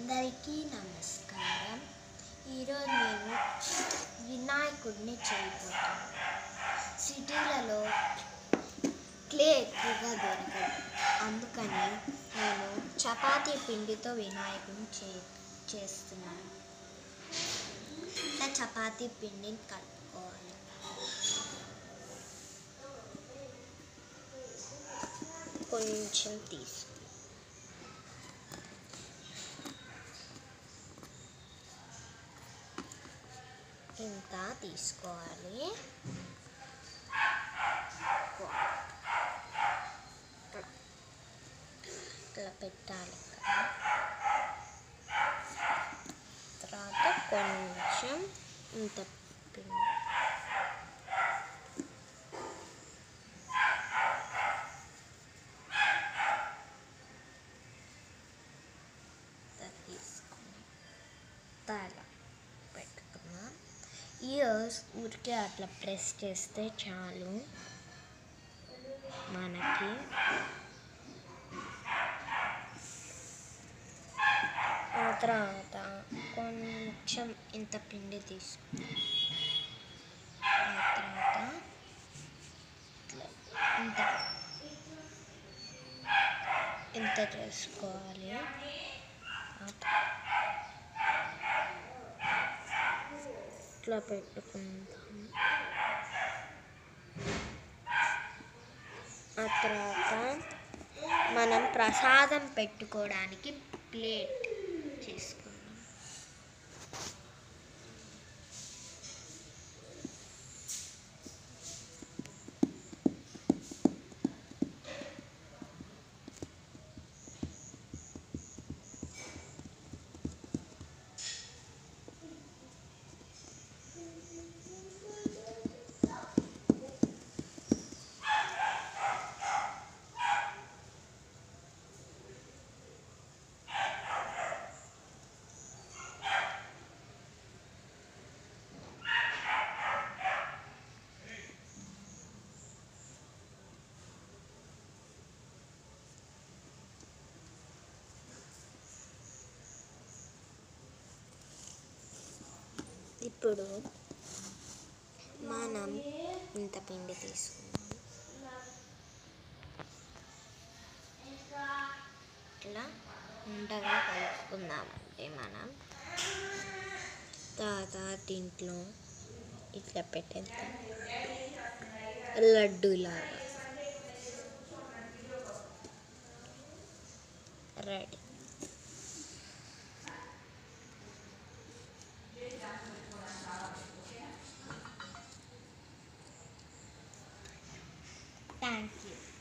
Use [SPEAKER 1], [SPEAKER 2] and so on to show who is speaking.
[SPEAKER 1] అందరికీ నమస్కారం ఈరోజు నేను వినాయకుడిని చేయబోతున్నాను సిటీలలో క్లే ఎక్కువగా దొరకదు అందుకని నేను చపాతీ పిండితో వినాయకుడిని చే చేస్తున్నాను ఇట్లా చపాతీ పిండిని కలుపుకోవాలి కొంచెం తీసు ఇంత తీసుకోవాలి ఇట్లా పెట్టాలి కదా. తర్వాత కొంచెం ఇంత పిండి ఇంత తీసుకొని తల పెట్టుకున్నాం ఇయర్స్ ఊరికే అట్లా ప్రెస్ చేస్తే చాలు మనకి ఆ తర్వాత కొంచెం ఇంత పిండి తీసుకుని ఆ తర్వాత ఇట్లా ఇంత ఇంత చేసుకోవాలి ఆ తర్వాత ఇట్లా పెట్టుకుందాం ఆ తర్వాత మనం ప్రసాదం పెట్టుకోవడానికి ప్లేట్ చేసుకుందాం ఇప్పుడు మనం ఇంత పిండి తీసుకుందాం ఇట్లా ఉండగా కలుపుకుందామంటే మనం తర్వాత దీంట్లో ఇట్లా పెట్టేద్దాం లడ్డూలాగా రెడీ థ్యాంక్ యూ